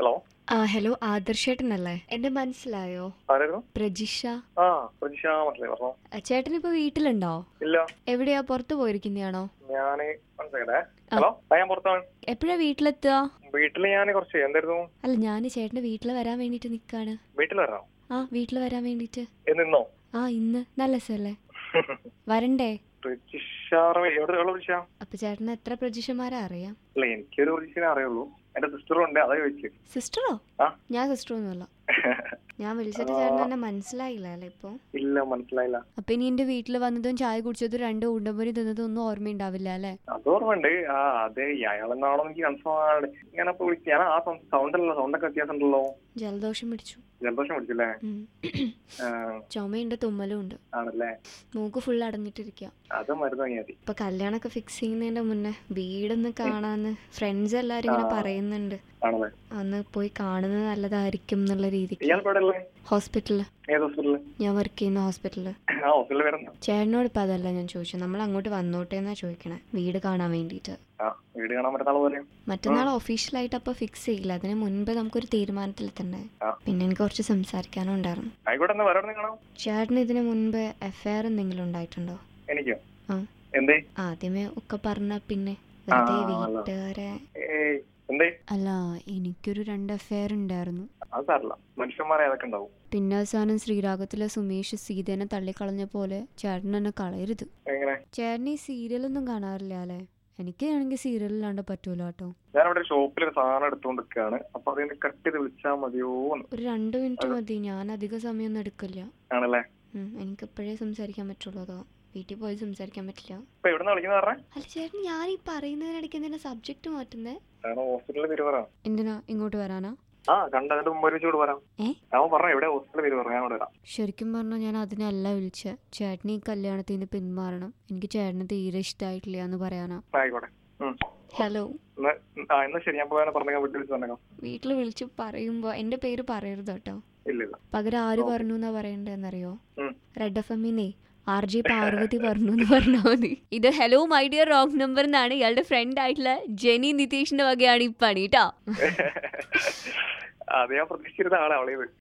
Hello ആ hello ആദർശേട്ടനല്ലേ എന്നെ മനസ്സിലായോ ആരായിരുന്നു പ്രജിഷ ആ പ്രജിഷ മനസ്സിലായി പറഞ്ഞോ ആ, ചേട്ടൻ ഇപ്പൊ വീട്ടിലുണ്ടോ ഇല്ല എവിടെയാ പുറത്ത് പോയിരിക്കുന്നയാണോ ഞാന് മനസ്സിലാക്കട്ടെ ഹലോ ആ ഞാൻ പുറത്താണ് എപ്പോഴാ വീട്ടിലെത്തുക വീട്ടില് ഞാൻ കുറച്ച് എന്തായിരുന്നു അല്ല ഞാൻ ചേട്ടന്റെ വീട്ടിൽ വരാൻ വേണ്ടിട്ട് നിക്കാണ് വീട്ടിൽ വരാം ആ വീട്ടിൽ വരാൻ വേണ്ടിട്ട് എന്നിന്നോ ആ ഇന്ന് നല്ല രസമല്ലേ വരണ്ടേ പ്രജിഷാറ എവിടെ എവിടെ പ്രജിഷ അപ്പൊ ചേട്ടന് എത്ര പ്രജിഷമാരെ അറിയാം അല്ല എനിക്കൊരു പ്രജിഷനെ അറിയുള്ളൂ എന്റെ സിസ്റ്ററും ഉണ്ട് അതാ ചോദിച്ചു സിസ്റ്ററോ ആ. ഞാൻ സിസ്റ്റർ ഒന്നുമല്ല ഞാൻ വിളിച്ചിട്ട് ചേട്ടൻ എന്നെ മനസ്സിലായില്ല അല്ലേ ഇപ്പൊ ഇല്ല മനസ്സിലായില്ല അപ്പൊ ഇനി എന്റെ വീട്ടിൽ വന്നതും ചായ കുടിച്ചതും രണ്ട് ഉണ്ടമ്പൊരി തിന്നതും ഒന്നും ഓർമ്മയുണ്ടാവില്ല അല്ലേ അത് ഓർമ്മയുണ്ട് ആ അതെ അയാളെന്നാണോ എനിക്ക് കൺഫേം ആണ് ഞാനപ്പോ വിളിച്ചു ഞാൻ ആ സൗണ്ട് അല്ലല്ലോ സൗണ്ടൊക്കെ വ്യത്യാസം ഉണ്ടല്ലോ ജലദോഷം പിടിച്ചു ജലദോഷം പിടിച്ചില്ലേ ഉം. ആ, ചുമയുണ്ട് തുമ്മലും ഉണ്ട് ആണല്ലേ മൂക്ക് ഫുൾ അടഞ്ഞിട്ടിരിക്കുക അത് മരുന്ന് വാങ്ങിയാൽ മതി ഇപ്പൊ കല്യാണമൊക്കെ ഫിക്സ് ചെയ്യുന്നതിന്റെ മുന്നേ വീടൊന്ന് കാണാന്ന് ഫ്രണ്ട്സ് എല്ലാരും ഇങ്ങനെ ആ. പറയുന്നുണ്ട് ആണല്ലേ അന്ന് പോയി കാണുന്നത് നല്ലതായിരിക്കും എന്നുള്ള രീതിക്ക് ഇയാൾ ഇവിടെ ഉള്ളേ ഹോസ്പിറ്റലില് ഏത് ഹോസ്പിറ്റലില് ഞാൻ വർക്ക് ചെയ്യുന്ന ഹോസ്പിറ്റലില് ആ ഹോസ്പിറ്റലിൽ വരുന്ന ചേട്ടനോട് ഇപ്പൊ അതല്ല ഞാൻ ചോദിച്ചത് നമ്മൾ അങ്ങോട്ട് വന്നോട്ടെ എന്നാ ചോദിക്കണേ വീട് കാണാൻ വേണ്ടിയിട്ട് ആ വീട് കാണാൻ പറ്റുന്ന ആള് പറയും മറ്റന്നാൾ ഒഫീഷ്യലായിട്ട് അപ്പൊ ഫിക്സ് ചെയ്യില്ല അതിന് മുൻപ് നമുക്കൊരു തീരുമാനത്തിലെത്തണ്ടേ ആ. പിന്നെ എനിക്ക് കുറച്ച് സംസാരിക്കാനും ഉണ്ടായിരുന്നു ആയിക്കോട്ടെ എന്നാ വേറെ കാണാം ചേട്ടന് ഇതിന് മുൻപ് എഫ്ഐആർ എന്തെങ്കിലും ഉണ്ടായിട്ടുണ്ടോ എനിക്കോ ആ. എന്തേ ആദ്യമേ ഒക്കെ പറഞ്ഞ പിന്നെ വെറുതെ ആ, അല്ല. വീട്ടുകാരെ ഏയ് എന്തേ അല്ല എനിക്കൊരു രണ്ട് എഫ്ഐആർ ഉണ്ടായിരുന്നു അത് സാറില്ല മനുഷ്യന്മാരെ അതൊക്കെ ഉണ്ടാവും പിന്നെ അവസാനം ശ്രീരാഗത്തിലെ സുമേഷ് സീതേനെ തള്ളിക്കളഞ്ഞ പോലെ ചേട്ടൻ എന്നെ കളയരുത് എങ്ങനെ ചേട്ടൻ ഈ സീരിയലൊന്നും കാണാറില്ല അല്ലേ എനിക്ക് ആണെങ്കിൽ സീരിയൽ ഇല്ലാണ്ട് പറ്റൂല കേട്ടോ ഞാൻ അവിടെ ഷോപ്പിൽ ഒരു സാധനം എടുത്തുകൊണ്ടിരിക്കുകയാണ് അപ്പൊ അതിന് കട്ട് ചെയ്ത് വിളിച്ചാൽ മതിയോ എന്ന് ഒരു രണ്ട് മിനിറ്റ് മതി ഞാൻ അധിക സമയമൊന്നും എടുക്കില്ല ആണല്ലേ ഉം, എനിക്ക് എപ്പോഴേ സംസാരിക്കാൻ പറ്റുള്ളൂ അതോ വീട്ടിൽ പോയി സംസാരിക്കാൻ പറ്റില്ല ഇപ്പൊ എവിടെ വിളിക്കുന്ന പറഞ്ഞേ അല്ല ചേട്ടൻ ഞാൻ ഈ പറയുന്നതിനിടയ്ക്ക് എന്തിനാ സബ്ജക്റ്റ് മാറ്റുന്നേ കാരണം ഹോസ്പിറ്റലിൽ പേര് പറയാം എന്തിനാ ഇങ്ങോട്ട് വരാനാ ആ കണ്ടതിന്റെ മുമ്പ് ഒരുമിച്ച് വരാം ഏ? അവൻ പറഞ്ഞു എവിടെ ഹോസ്പിറ്റലിൽ പേര് പറയാം ഞാൻ അവിടെ വരാം ശരിക്കും പറഞ്ഞാൽ ഞാൻ അതിനല്ല വിളിച്ച ചേട്ടന് ഈ കല്യാണത്തിൽ നിന്ന് പിന്മാറണം എനിക്ക് ചേട്ടന് തീരെ ഇഷ്ടമായിട്ടില്ല എന്ന് പറയാനാ ആയിക്കോട്ടെ ഉം. ഹലോ എന്നാ ആ എന്നാ ശരി ഞാൻ പോയാൽ പറഞ്ഞേക്കാം വീട്ടിൽ വിളിച്ച് പറഞ്ഞേക്കാം വീട്ടിൽ വിളിച്ച് പറയുമ്പോൾ എൻ്റെ പേര് പറയരുത് കേട്ടോ ഇല്ല ഇല്ല പകരം ആര് ഓ. പറഞ്ഞു എന്നാ പറയണ്ടെന്നറിയോ ഉം. റെഡ് എഫ് എമ്മിനെ ആർ ജെ പാർവതി പറഞ്ഞു എന്ന് പറഞ്ഞാൽ മതി ഇത് hello my dear wrong number എന്നാണ് ഇയാളുടെ ഫ്രണ്ട് ആയിട്ടുള്ള ജെനി നിതീഷിന്റെ വകയാണ് ഈ പണി കേട്ടോ അത് ഞാൻ പ്രതീക്ഷിച്ചിരുന്ന ആളെ അവളേത്